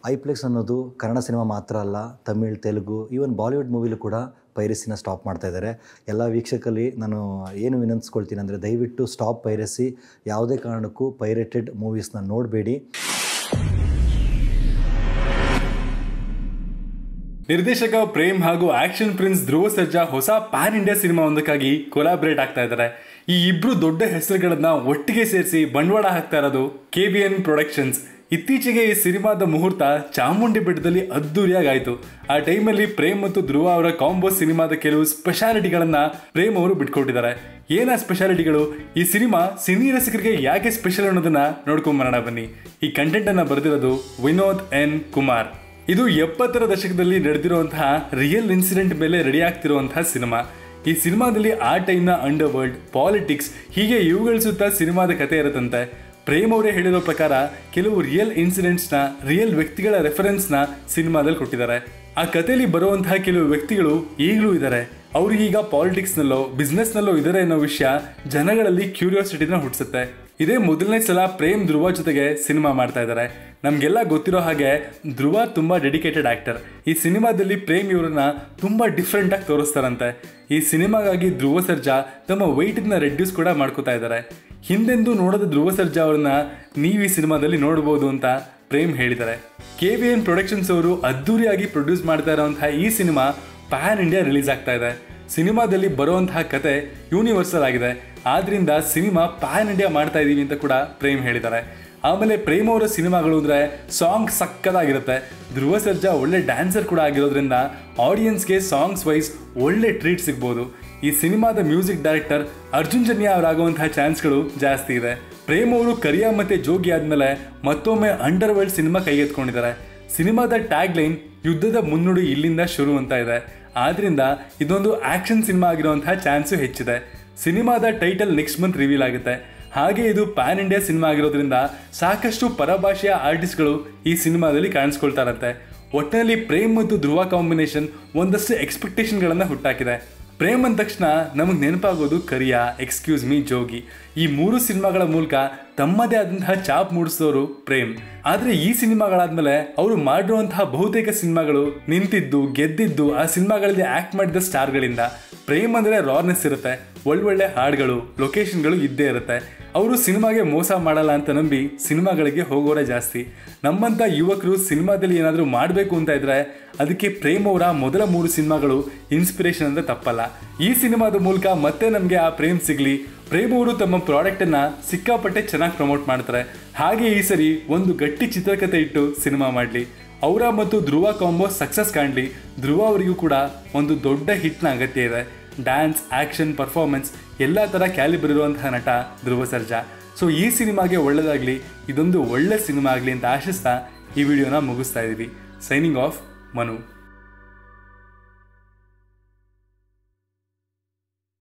ಐಪ್ಲೆಕ್ಸ್ ಅನ್ನೋದು ಕನ್ನಡ ಸಿನಿಮಾ ಮಾತ್ರ ಅಲ್ಲ ತಮಿಳ್ ತೆಲುಗು ಈವನ್ ಬಾಲಿವುಡ್ ಮೂವಿಲೂ ಕೂಡ ಪೈರಸಿನ ಸ್ಟಾಪ್ ಮಾಡ್ತಾ ಇದ್ದಾರೆ ಎಲ್ಲ ವೀಕ್ಷಕರಲ್ಲಿ ನಾನು ಏನು ವಿನಂತಿಸ್ಕೊಳ್ತೀನಿ ಅಂದರೆ ದಯವಿಟ್ಟು ಸ್ಟಾಪ್ ಪೈರಸಿ ಯಾವುದೇ ಕಾರಣಕ್ಕೂ ಪೈರೇಟೆಡ್ ಮೂವೀಸ್ನ ನೋಡಬೇಡಿ ನಿರ್ದೇಶಕ ಪ್ರೇಮ್ ಹಾಗೂ ಆಕ್ಷನ್ ಪ್ರಿನ್ಸ್ ಧ್ರುವ ಸರ್ಜಾ ಹೊಸ ಪ್ಯಾನ್ ಇಂಡಿಯಾ ಸಿನಿಮಾ ಒಂದಕ್ಕಾಗಿ ಕೊಲಾಬ್ರೇಟ್ ಆಗ್ತಾ ಇದ್ದಾರೆ ಈ ಇಬ್ರು ದೊಡ್ಡ ಹೆಸರುಗಳನ್ನ ಒಟ್ಟಿಗೆ ಸೇರಿಸಿ ಬಂಡವಾಳ ಹಾಕ್ತಾ ಇರೋದು ಕೆ ಬಿ ಎನ್ ಪ್ರೊಡಕ್ಷನ್ಸ್ ಇತ್ತೀಚೆಗೆ ಈ ಸಿನಿಮಾದ ಮುಹೂರ್ತ ಚಾಮುಂಡಿ ಬೆಟ್ಟದಲ್ಲಿ ಅದ್ದೂರಿಯಾಗಿ ಆಯಿತು ಆ ಟೈಮಲ್ಲಿ ಪ್ರೇಮ್ ಮತ್ತು ಧ್ರುವ ಅವರ ಕಾಂಬೋ ಸಿನಿಮಾದ ಕೆಲವು ಸ್ಪೆಷಾಲಿಟಿಗಳನ್ನ ಪ್ರೇಮ್ ಅವರು ಬಿಟ್ಕೊಟ್ಟಿದ್ದಾರೆ ಏನ ಸ್ಪೆಷಾಲಿಟಿಗಳು ಈ ಸಿನಿಮಾ ಸಿನಿ ರಸಿಕರಿಗೆ ಯಾಕೆ ಸ್ಪೆಷಲ್ ಅನ್ನೋದನ್ನ ನೋಡ್ಕೊಂಬರೋಣ ಬನ್ನಿ ಈ ಕಂಟೆಂಟ್ ಅನ್ನ ಬರೆದಿರೋದು ವಿನೋದ್ ಎನ್ ಕುಮಾರ್ ಇದು ಎಪ್ಪತ್ತರ ದಶಕದಲ್ಲಿ ನಡೆದಿರುವಂತಹ ರಿಯಲ್ ಇನ್ಸಿಡೆಂಟ್ ಮೇಲೆ ರೆಡಿ ಆಗ್ತಿರುವಂತಹ ಸಿನಿಮಾ ಈ ಸಿನಿಮಾದಲ್ಲಿ ಆ ಟೈಮ್ನ ಅಂಡರ್ ವರ್ಲ್ಡ್ ಪಾಲಿಟಿಕ್ಸ್ ಹೀಗೆ ಇವುಗಳ ಸುತ್ತ ಸಿನಿಮಾದ ಕತೆ ಇರುತ್ತಂತೆ ಪ್ರೇಮ್ ಅವರೇ ಹೇಳಿರೋ ಪ್ರಕಾರ ಕೆಲವು ರಿಯಲ್ ಇನ್ಸಿಡೆಂಟ್ಸ್ನ ರಿಯಲ್ ವ್ಯಕ್ತಿಗಳ ರೆಫರೆನ್ಸ್ನ ಸಿನಿಮಾದಲ್ಲಿ ಕೊಟ್ಟಿದ್ದಾರೆ ಆ ಕಥೆಯಲ್ಲಿ ಬರುವಂತಹ ಕೆಲವು ವ್ಯಕ್ತಿಗಳು ಈಗಲೂ ಇದ್ದಾರೆ ಅವ್ರಿಗೀಗ ಪಾಲಿಟಿಕ್ಸ್ನಲ್ಲೋ ಬಿಸ್ನೆಸ್ನಲ್ಲೋ ಇದ್ದಾರೆ ಅನ್ನೋ ವಿಷಯ ಜನಗಳಲ್ಲಿ ಕ್ಯೂರಿಯಾಸಿಟಿನ ಹುಟ್ಟಿಸುತ್ತೆ ಇದೇ ಮೊದಲನೇ ಸಲ ಪ್ರೇಮ್ ಧ್ರುವ ಜೊತೆಗೆ ಸಿನಿಮಾ ಮಾಡ್ತಾ ಇದ್ದಾರೆ ನಮಗೆಲ್ಲ ಗೊತ್ತಿರೋ ಹಾಗೆ ಧ್ರುವ ತುಂಬ ಡೆಡಿಕೇಟೆಡ್ ಆ್ಯಕ್ಟರ್ ಈ ಸಿನಿಮಾದಲ್ಲಿ ಪ್ರೇಮ್ ಇವ್ರನ್ನ ತುಂಬ ಡಿಫ್ರೆಂಟಾಗಿ ತೋರಿಸ್ತಾರಂತೆ ಈ ಸಿನಿಮಾಗಾಗಿ ಧ್ರುವ ಸರ್ಜಾ ತಮ್ಮ ವೆಯ್ಟನ್ನ ರೆಡ್ಯೂಸ್ ಕೂಡ ಮಾಡ್ಕೋತಾ ಇದ್ದಾರೆ ಹಿಂದೆಂದೂ ನೋಡದ ಧ್ರುವ ಸರ್ಜಾ ಅವ್ರನ್ನ ನೀವು ಈ ಸಿನಿಮಾದಲ್ಲಿ ನೋಡ್ಬೋದು ಅಂತ ಪ್ರೇಮ್ ಹೇಳಿದ್ದಾರೆ ಕೆ ವಿ ಎನ್ ಪ್ರೊಡಕ್ಷನ್ಸ್ ಅವರು ಅದ್ದೂರಿಯಾಗಿ ಪ್ರೊಡ್ಯೂಸ್ ಮಾಡ್ತಾ ಇರೋಂತಹ ಈ ಸಿನಿಮಾ ಪ್ಯಾನ್ ಇಂಡಿಯಾ ರಿಲೀಸ್ ಆಗ್ತಾ ಇದೆ ಸಿನಿಮಾದಲ್ಲಿ ಬರುವಂತಹ ಕತೆ ಯೂನಿವರ್ಸಲ್ ಆಗಿದೆ ಆದ್ರಿಂದ ಸಿನಿಮಾ ಪ್ಯಾನ್ ಇಂಡಿಯಾ ಮಾಡ್ತಾ ಇದೀವಿ ಅಂತ ಕೂಡ ಪ್ರೇಮ್ ಹೇಳಿದ್ದಾರೆ ಆಮೇಲೆ ಪ್ರೇಮ್ ಅವರ ಸಿನಿಮಾಗಳು ಅಂದರೆ ಸಾಂಗ್ ಸಕ್ಕದಾಗಿರುತ್ತೆ ಧ್ರುವ ಸರ್ಜಾ ಒಳ್ಳೆ ಡ್ಯಾನ್ಸರ್ ಕೂಡ ಆಗಿರೋದ್ರಿಂದ ಆಡಿಯನ್ಸ್ಗೆ ಸಾಂಗ್ಸ್ ವೈಸ್ ಒಳ್ಳೆ ಟ್ರೀಟ್ ಸಿಗ್ಬೋದು ಈ ಸಿನಿಮಾದ ಮ್ಯೂಸಿಕ್ ಡೈರೆಕ್ಟರ್ ಅರ್ಜುನ್ ಜನ್ಯ ಅವರಾಗುವಂತಹ ಚಾನ್ಸ್ಗಳು ಜಾಸ್ತಿ ಇದೆ ಪ್ರೇಮ್ ಅವರು ಕರಿಯಾ ಮತ್ತೆ ಜೋಗಿ ಆದ್ಮೇಲೆ ಮತ್ತೊಮ್ಮೆ ಅಂಡರ್ ವರ್ಲ್ಡ್ ಸಿನಿಮಾ ಕೈಗೆತ್ಕೊಂಡಿದ್ದಾರೆ ಸಿನಿಮಾದ ಟ್ಯಾಗ್ ಲೈನ್ ಯುದ್ಧದ ಮುನ್ನುಡಿ ಇಲ್ಲಿಂದ ಶುರು ಅಂತ ಇದೆ ಆದ್ರಿಂದ ಇದೊಂದು ಆಕ್ಷನ್ ಸಿನಿಮಾ ಆಗಿರುವಂತಹ ಚಾನ್ಸು ಹೆಚ್ಚಿದೆ ಸಿನಿಮಾದ ಟೈಟಲ್ ನೆಕ್ಸ್ಟ್ ಮಂತ್ ರಿವೀಲ್ ಆಗುತ್ತೆ ಹಾಗೆ ಇದು ಪ್ಯಾನ್ ಇಂಡಿಯಾ ಸಿನಿಮಾ ಆಗಿರೋದ್ರಿಂದ ಸಾಕಷ್ಟು ಪರಭಾಷೆಯ ಆರ್ಟಿಸ್ಟ್ಗಳು ಈ ಸಿನಿಮಾದಲ್ಲಿ ಕಾಣಿಸ್ಕೊಳ್ತಾರಂತೆ ಒಟ್ಟಿನಲ್ಲಿ ಪ್ರೇಮ್ ಮತ್ತು ಧ್ರುವ ಕಾಂಬಿನೇಷನ್ ಒಂದಷ್ಟು ಎಕ್ಸ್ಪೆಕ್ಟೇಷನ್ಗಳನ್ನು ಹುಟ್ಟಾಕಿದೆ ಪ್ರೇಮ್ ಅಂದ ತಕ್ಷಣ ನಮಗೆ ನೆನಪಾಗೋದು ಕರಿಯಾ ಎಕ್ಸ್ಕ್ಯೂಸ್ ಮೀ ಜೋಗಿ ಈ ಮೂರು ಸಿನಿಮಾಗಳ ಮೂಲಕ ತಮ್ಮದೇ ಆದಂತಹ ಚಾಪ್ ಮೂಡಿಸೋರು ಪ್ರೇಮ್ ಆದರೆ ಈ ಸಿನಿಮಾಗಳಾದ್ಮೇಲೆ ಅವರು ಮಾಡಿರುವಂತಹ ಬಹುತೇಕ ಸಿನಿಮಾಗಳು ನಿಂತಿದ್ದು ಗೆದ್ದಿದ್ದು ಆ ಸಿನಿಮಾಗಳಲ್ಲಿ ಆಕ್ಟ್ ಮಾಡಿದ ಸ್ಟಾರ್ಗಳಿಂದ ಪ್ರೇಮ್ ಅಂದರೆ ರಾರ್ನೆಸ್ ಇರುತ್ತೆ ಒಳ್ಳೊಳ್ಳೆ ಹಾಡುಗಳು ಲೊಕೇಶನ್ಗಳು ಇದ್ದೇ ಇರುತ್ತೆ ಅವರು ಸಿನಿಮಾಗೆ ಮೋಸ ಮಾಡಲ್ಲ ಅಂತ ನಂಬಿ ಸಿನಿಮಾಗಳಿಗೆ ಹೋಗೋರೇ ಜಾಸ್ತಿ ನಮ್ಮಂಥ ಯುವಕರು ಸಿನಿಮಾದಲ್ಲಿ ಏನಾದರೂ ಮಾಡಬೇಕು ಅಂತ ಇದ್ರೆ ಅದಕ್ಕೆ ಪ್ರೇಮ್ ಅವರ ಮೊದಲ ಮೂರು ಸಿನಿಮಾಗಳು ಇನ್ಸ್ಪಿರೇಷನ್ ಅಂದರೆ ತಪ್ಪಲ್ಲ ಈ ಸಿನಿಮಾದ ಮೂಲಕ ಮತ್ತೆ ನಮಗೆ ಆ ಪ್ರೇಮ್ ಸಿಗಲಿ ಪ್ರೇಮ್ ಅವರು ತಮ್ಮ ಪ್ರಾಡಕ್ಟನ್ನು ಸಿಕ್ಕಾಪಟ್ಟೆ ಚೆನ್ನಾಗಿ ಪ್ರಮೋಟ್ ಮಾಡ್ತಾರೆ ಹಾಗೆ ಈ ಸರಿ ಒಂದು ಗಟ್ಟಿ ಚಿತ್ರಕಥೆ ಇಟ್ಟು ಸಿನಿಮಾ ಮಾಡಲಿ ಅವರ ಮತ್ತು ಧ್ರುವ ಕಾಂಬೋ ಸಕ್ಸಸ್ ಕಾಣಲಿ ಧ್ರುವ ಅವರಿಗೂ ಕೂಡ ಒಂದು ದೊಡ್ಡ ಹಿಟ್ನ ಅಗತ್ಯ ಇದೆ ಡ್ಯಾನ್ಸ್ ಆ್ಯಕ್ಷನ್ ಪರ್ಫಾರ್ಮೆನ್ಸ್ ಎಲ್ಲ ಥರ ಕ್ಯಾಲಿಬರ್ ಇರುವಂತಹ ನಟ ಧ್ರುವ ಸರ್ಜಾ ಸೊ ಈ ಸಿನಿಮಾಗೆ ಒಳ್ಳೆಯದಾಗಲಿ ಇದೊಂದು ಒಳ್ಳೆ ಸಿನಿಮಾ ಆಗಲಿ ಅಂತ ಆಶಿಸ್ತಾ ಈ ವಿಡಿಯೋನ ಮುಗಿಸ್ತಾ ಇದ್ದೀವಿ ಸೈನಿಂಗ್ ಆಫ್ ಮನು